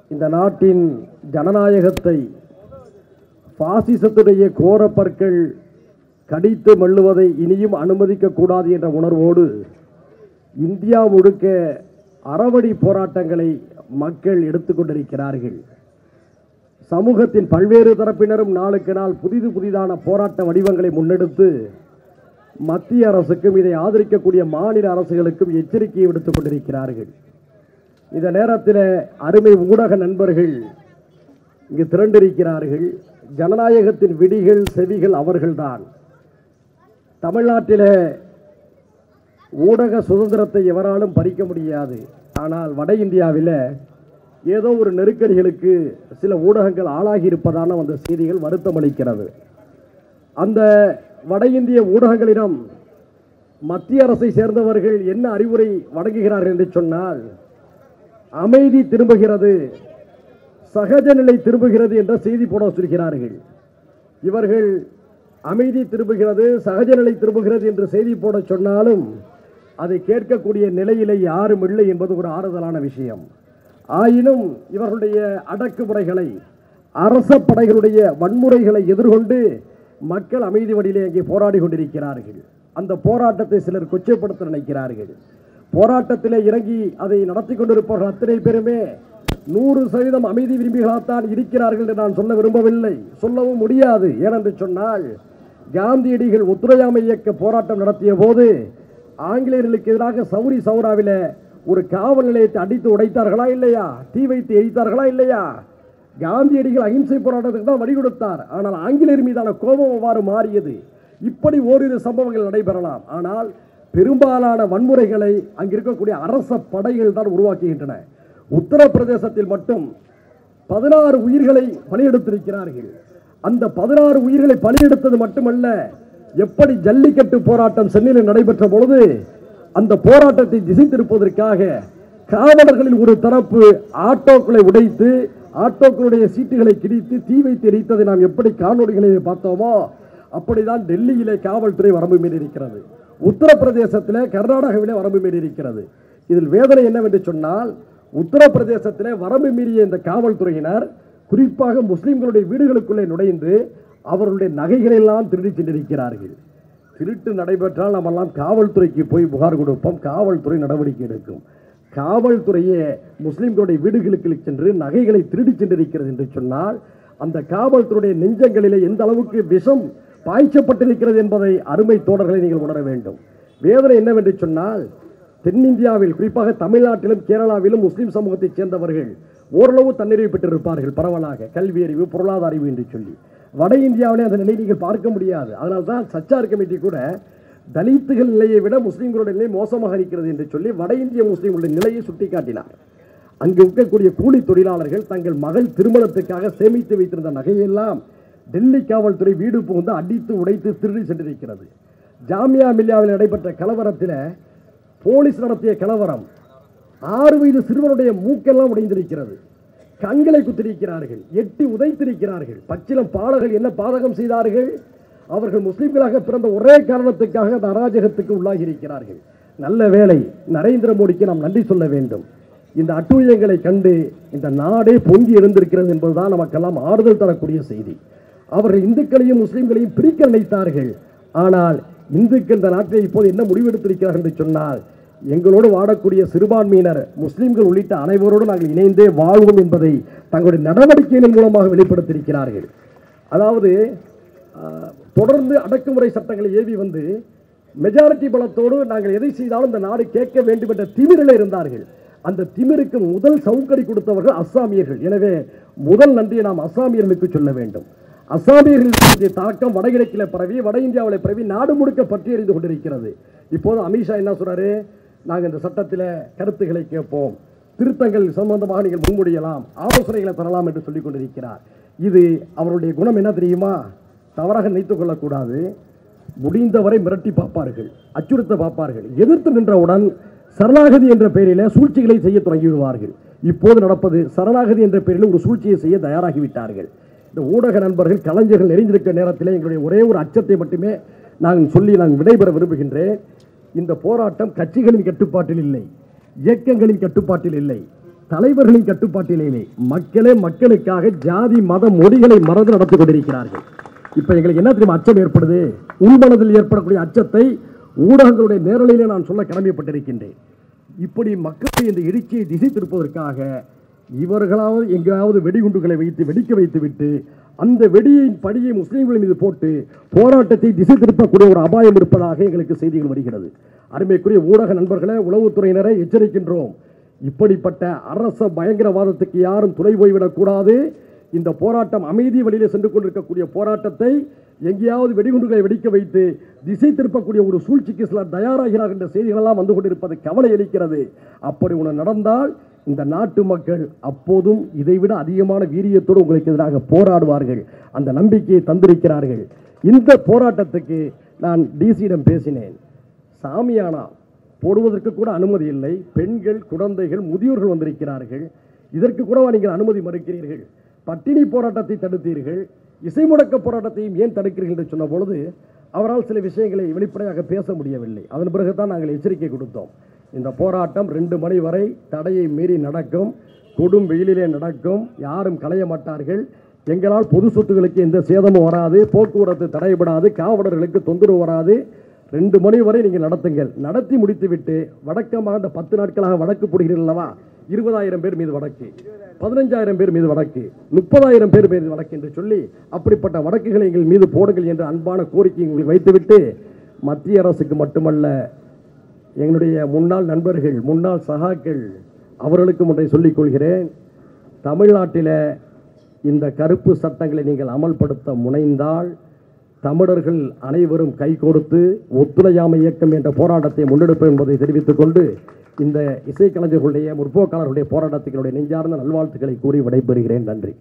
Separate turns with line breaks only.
இந்த நாட்டின் ஜனநாயகத்தை பாசிசத்துடைய கோரப்பற்கள் கடித்து மெல்லுவதை இனியும் அனுமதிக்கக்கூடாது என்ற உணர்வோடு இந்தியா முழுக்க அறவழி போராட்டங்களை மக்கள் எடுத்துக்கொண்டிருக்கிறார்கள் சமூகத்தின் பல்வேறு தரப்பினரும் நாளுக்கு நாள் புதிது புதிதான போராட்ட வடிவங்களை முன்னெடுத்து மத்திய அரசுக்கும் இதை ஆதரிக்கக்கூடிய மாநில அரசுகளுக்கும் எச்சரிக்கையை விடுத்துக் கொண்டிருக்கிறார்கள் இந்த நேரத்தில் அருமை ஊடக நண்பர்கள் இங்கு திரண்டிருக்கிறார்கள் ஜனநாயகத்தின் விடிகள் செவிகள் அவர்கள்தான் தமிழ்நாட்டிலே ஊடக சுதந்திரத்தை எவராலும் பறிக்க முடியாது ஆனால் வட இந்தியாவில் ஏதோ ஒரு நெருக்கடிகளுக்கு சில ஊடகங்கள் ஆளாகி இருப்பதான அந்த செய்திகள் வருத்தம் அளிக்கிறது அந்த வட இந்திய ஊடகங்களிடம் மத்திய அரசை சேர்ந்தவர்கள் என்ன அறிவுரை வழங்குகிறார்கள் என்று சொன்னால் அமைதி திரும்புகிறது சகஜ நிலை திரும்புகிறது என்ற செய்தி போட சொல்கிறார்கள் இவர்கள் அமைதி திரும்புகிறது சகஜ நிலை திரும்புகிறது என்று செய்தி போட சொன்னாலும் அதை கேட்கக்கூடிய நிலையிலே யாரும் இல்லை என்பது ஒரு ஆறுதலான விஷயம் ஆயினும் இவர்களுடைய அடக்குமுறைகளை அரச படைகளுடைய வன்முறைகளை எதிர்கொண்டு மக்கள் அமைதி வழியிலே அங்கே போராடி கொண்டிருக்கிறார்கள் அந்த போராட்டத்தை சிலர் கொச்சைப்படுத்த நினைக்கிறார்கள் போராட்டத்திலே இறங்கி அதை நடத்தி கொண்டிருப்பவர்கள் அத்தனை பேருமே நூறு சதவீதம் அமைதி விரும்பிகளாகத்தான் இருக்கிறார்கள் என்று நான் சொல்ல விரும்பவில்லை சொல்லவும் முடியாது ஏனென்று சொன்னால் காந்தியடிகள் ஒத்துழையாமை இயக்க போராட்டம் நடத்திய போது ஆங்கிலேயர்களுக்கு எதிராக சௌரி சௌராவில ஒரு காவல் நிலையத்தை அடித்து உடைத்தார்களா இல்லையா தீ வைத்து எரித்தார்களா இல்லையா காந்தியடிகள் அகிம்சை போராட்டத்துக்கு தான் வழி கொடுத்தார் ஆனால் ஆங்கிலேயர் மீதான கோபம் அவ்வாறு மாறியது இப்படி ஓரிரு சம்பவங்கள் நடைபெறலாம் ஆனால் பெரும்பாலான வன்முறைகளை அங்கு இருக்கக்கூடிய அரச படைகள் தான் உருவாக்குகின்றன உத்தரப்பிரதேசத்தில் மட்டும் பதினாறு உயிர்களை பலியெடுத்திருக்கிறார்கள் அந்த பதினாறு உயிர்களை பலியெடுத்தது மட்டுமல்ல எப்படி ஜல்லிக்கட்டு போராட்டம் சென்னையில் நடைபெற்ற பொழுது அந்த போராட்டத்தை திசை திருப்பதற்காக காவலர்களின் ஒரு தரப்பு ஆட்டோக்களை உடைத்து ஆட்டோக்களுடைய சீட்டுகளை கிழித்து தீ வைத்து எரித்ததை நாம் எப்படி காணொலிகளை பார்த்தோமோ அப்படிதான் டெல்லியிலே காவல்துறை வரம்பு மீறி இருக்கிறது உத்தரப்பிரதேசத்திலே கர்நாடகாவிலே வரம்பு மீறி இருக்கிறது இதில் வேதனை என்னவென்று சொன்னால் உத்தரப்பிரதேசத்திலே வரம்பு மீறிய இந்த காவல்துறையினர் குறிப்பாக முஸ்லிம்களுடைய வீடுகளுக்குள்ளே நுழைந்து அவர்களுடைய நகைகளை எல்லாம் திருடி சென்றிருக்கிறார்கள் திருட்டு நடைபெற்றால் நம்மெல்லாம் காவல்துறைக்கு போய் புகார் கொடுப்போம் காவல்துறை நடவடிக்கை எடுக்கும் காவல்துறையே முஸ்லிம்களுடைய வீடுகளுக்கு சென்று நகைகளை திருடி சென்றிருக்கிறது என்று சொன்னால் அந்த காவல்துறையுடைய நெஞ்சங்களிலே எந்த அளவுக்கு விஷம் பாய்ச்சப்பட்டிருக்கிறது என்பதை அருமை தோழர்களை நீங்கள் உணர வேண்டும் வேதனை என்னவென்று சொன்னால் தென்னிந்தியாவில் குறிப்பாக தமிழ்நாட்டிலும் கேரளாவிலும் முஸ்லிம் சமூகத்தைச் சேர்ந்தவர்கள் ஓரளவு தன்னிறைவு பெற்றிருப்பார்கள் பரவலாக கல்வி அறிவு பொருளாதார அறிவு என்று சொல்லி வட இந்தியாவிலே அந்த நிலை நீங்கள் பார்க்க முடியாது அதனால தான் சச்சார் கமிட்டி கூட தலித்துகள் நிலையை விட முஸ்லிம்களுடைய நிலை மோசமாக இருக்கிறது என்று சொல்லி வட இந்திய முஸ்லிம்களுடைய நிலையை சுட்டிக்காட்டினார் அங்கு இருக்கக்கூடிய கூலி தொழிலாளர்கள் தங்கள் மகள் திருமணத்துக்காக சேமித்து வைத்திருந்த நகையெல்லாம் டெல்லி காவல்துறை வீடு புகுந்து அடித்து உடைத்து திருடி சென்றிருக்கிறது ஜாமியா மில்லியாவில் நடைபெற்ற கலவரத்தில் போலீஸ் நடத்திய கலவரம் ஆறு வயது சிறுவனுடைய மூக்கெல்லாம் உடைந்திருக்கிறது கண்களை குத்திருக்கிறார்கள் எட்டி உதைத்திருக்கிறார்கள் பச்சிலம் பாலகர்கள் என்ன பாதகம் செய்தார்கள் அவர்கள் முஸ்லிம்களாக பிறந்த ஒரே காரணத்துக்காக அந்த அராஜகத்துக்கு உள்ளாகி இருக்கிறார்கள் நல்ல வேலை நரேந்திர மோடிக்கு நாம் நன்றி சொல்ல வேண்டும் இந்த அட்டூழியங்களை கண்டு இந்த நாடே பொங்கி எழுந்திருக்கிறது என்பதுதான் நமக்கெல்லாம் ஆறுதல் தரக்கூடிய செய்தி அவர்கள் இந்துக்களையும் முஸ்லிம்களையும் பிரிக்க நினைத்தார்கள் ஆனால் இந்துக்கள் இந்த நாட்டில் இப்போது என்ன முடிவெடுத்திருக்கிறார்கள் என்று சொன்னால் எங்களோடு வாழக்கூடிய சிறுபான்மையினர் முஸ்லிம்கள் உள்ளிட்ட அனைவரோடு நாங்கள் இணைந்தே வாழ்வோம் என்பதை தங்களுடைய நடவடிக்கைகளின் மூலமாக வெளிப்படுத்தியிருக்கிறார்கள் அதாவது ஆஹ், தொடர்ந்து அடக்குமுறை சட்டங்களை ஏவி வந்து மெஜாரிட்டி பலத்தோடு நாங்கள் எதை செய்தாலும் இந்த நாடு கேட்க வேண்டும் என்ற திமிரில் இருந்தார்கள் அந்த திமிருக்கு முதல் சவுக்கடி கொடுத்தவர்கள் அஸ்ஸாமியர்கள் எனவே முதல் நன்றியை நாம் அஸ்ஸாமியர்களுக்கு சொல்ல வேண்டும் அஸ்ஸாமியர்களுடைய தாக்கம் வடகிழக்கில் பரவி வட இந்தியாவில் பரவி நாடு முழுக்க பற்றி எறிந்து கொண்டிருக்கிறது இப்போது அமித்ஷா என்ன சொல்றாரு நாங்கள் இந்த சட்டத்தில் கருத்துக்களை கேட்போம் திருத்தங்கள் சம்பந்தமாக நீங்கள் முன்மொழியலாம் ஆலோசனைகளை தரலாம் என்று சொல்லிக் கொண்டிருக்கிறார் இது அவருடைய குணம் என்ன தெரியுமா தவறாக நினைத்துக் கொள்ளக்கூடாது முடிந்தவரை மிரட்டி பார்ப்பார்கள் அச்சுறுத்த பார்ப்பார்கள் எதிர்த்து நின்றவுடன் சரணாகதி என்ற பெயரிலே சூழ்ச்சிகளை செய்ய தொடங்கி விடுவார்கள் இப்போது நடப்பது சரணாகதி என்ற பெயரில் ஒரு சூழ்ச்சியை செய்ய தயாராகிவிட்டார்கள் இந்த ஊடக நண்பர்கள் கலைஞர்கள் நெறிந்திருக்கிற நேரத்தில் எங்களுடைய ஒரே ஒரு அச்சத்தை மட்டுமே நான் சொல்லி நான் விடைபெற விரும்புகின்றேன் இந்த போராட்டம் கட்சிகளின் கட்டுப்பாட்டில் இல்லை இயக்கங்களின் கட்டுப்பாட்டில் இல்லை தலைவர்களின் கட்டுப்பாட்டிலேயே மக்களே மக்களுக்காக ஜாதி மத மொழிகளை மறந்து நடத்தி கொண்டிருக்கிறார்கள் இப்ப எங்களுக்கு என்ன தெரியுமா அச்சம் ஏற்படுது உள்மனதில் ஏற்படக்கூடிய அச்சத்தை ஊடகங்களுடைய நேரலையிலே நான் சொல்ல கடமைப்பட்டிருக்கின்றேன் இப்படி மக்களுடைய இந்த எழுச்சியை திசை திருப்பதற்காக இவர்களாவது எங்காவது வெடிகுண்டுகளை வைத்து வெடிக்க வைத்துவிட்டு அந்த வெடியின் படியை முஸ்லீம்கள் மீது போட்டு போராட்டத்தை திசை திருப்பக்கூடிய ஒரு அபாயம் இருப்பதாக எங்களுக்கு செய்திகள் வருகிறது அருமைக்குரிய ஊடக நண்பர்களே உளவுத்துறையினரை எச்சரிக்கின்றோம் இப்படிப்பட்ட அரச பயங்கரவாதத்துக்கு யாரும் துணை போய்விடக்கூடாது இந்த போராட்டம் அமைதி வழியிலே சென்று கொண்டிருக்கக்கூடிய போராட்டத்தை எங்கேயாவது வெடிகுண்டுகளை வெடிக்க வைத்து திசை திருப்பக்கூடிய ஒரு சூழ்ச்சிக்கு சிலர் தயாராகிறார் என்ற செய்திகளெல்லாம் வந்து கொண்டிருப்பது கவலை அளிக்கிறது அப்படி ஒன்று நடந்தால் இந்த நாட்டு மக்கள் அப்போதும் இதைவிட அதிகமான வீரியத்தோடு உங்களுக்கு எதிராக போராடுவார்கள் அந்த நம்பிக்கையை தந்திருக்கிறார்கள் இந்த போராட்டத்துக்கு நான் டிசியிடம் பேசினேன் சாமியானா போடுவதற்கு கூட அனுமதி இல்லை பெண்கள் குழந்தைகள் முதியோர்கள் வந்திருக்கிறார்கள் இதற்கு கூடவா நீங்கள் அனுமதி மறுக்கிறீர்கள் பட்டினி போராட்டத்தை தடுத்தீர்கள் இசை முடக்க போராட்டத்தையும் ஏன் தடுக்கிறீர்கள் என்று சொன்ன பொழுது அவரால் சில விஷயங்களை வெளிப்படையாக பேச முடியவில்லை அதன் பிறகுதான் நாங்கள் எச்சரிக்கை கொடுத்தோம் இந்த போராட்டம் ரெண்டு மணி வரை தடையை மீறி நடக்கும் கொடும் வெயிலிலே நடக்கும் யாரும் களைய மாட்டார்கள் எங்களால் பொது சொத்துகளுக்கு எந்த சேதமும் வராது போக்குவரத்து தடைபடாது காவலர்களுக்கு தொந்தரவு வராது ரெண்டு மணி வரை நீங்கள் நடத்துங்கள் நடத்தி முடித்துவிட்டு வடக்கமாக இந்த பத்து நாட்களாக வழக்கு போடுகிறீர்கள் அல்லவா இருபதாயிரம் பேர் மீது வழக்கு பதினஞ்சாயிரம் பேர் மீது வழக்கு முப்பதாயிரம் பேர் மீது வழக்கு என்று சொல்லி அப்படிப்பட்ட வழக்குகளை எங்கள் மீது போடுங்கள் என்ற அன்பான கோரிக்கை உங்களுக்கு வைத்துவிட்டு மத்திய அரசுக்கு மட்டுமல்ல எங்களுடைய முன்னாள் நண்பர்கள் முன்னாள் சகாக்கள் அவர்களுக்கும் ஒன்றை சொல்லிக் கொள்கிறேன் தமிழ்நாட்டில் இந்த கருப்பு சட்டங்களை நீங்கள் அமல்படுத்த முனைந்தால் தமிழர்கள் அனைவரும் கை கொடுத்து ஒத்துழையாமை இயக்கம் என்ற போராட்டத்தை முன்னெடுப்போம் என்பதை தெரிவித்துக் கொண்டு இந்த இசைக்கலைஞர்களுடைய முற்போக்காளர்களுடைய போராட்டத்தினுடைய நெஞ்சார்ந்த நல்வாழ்த்துக்களை கூறி விடைபெறுகிறேன் நன்றி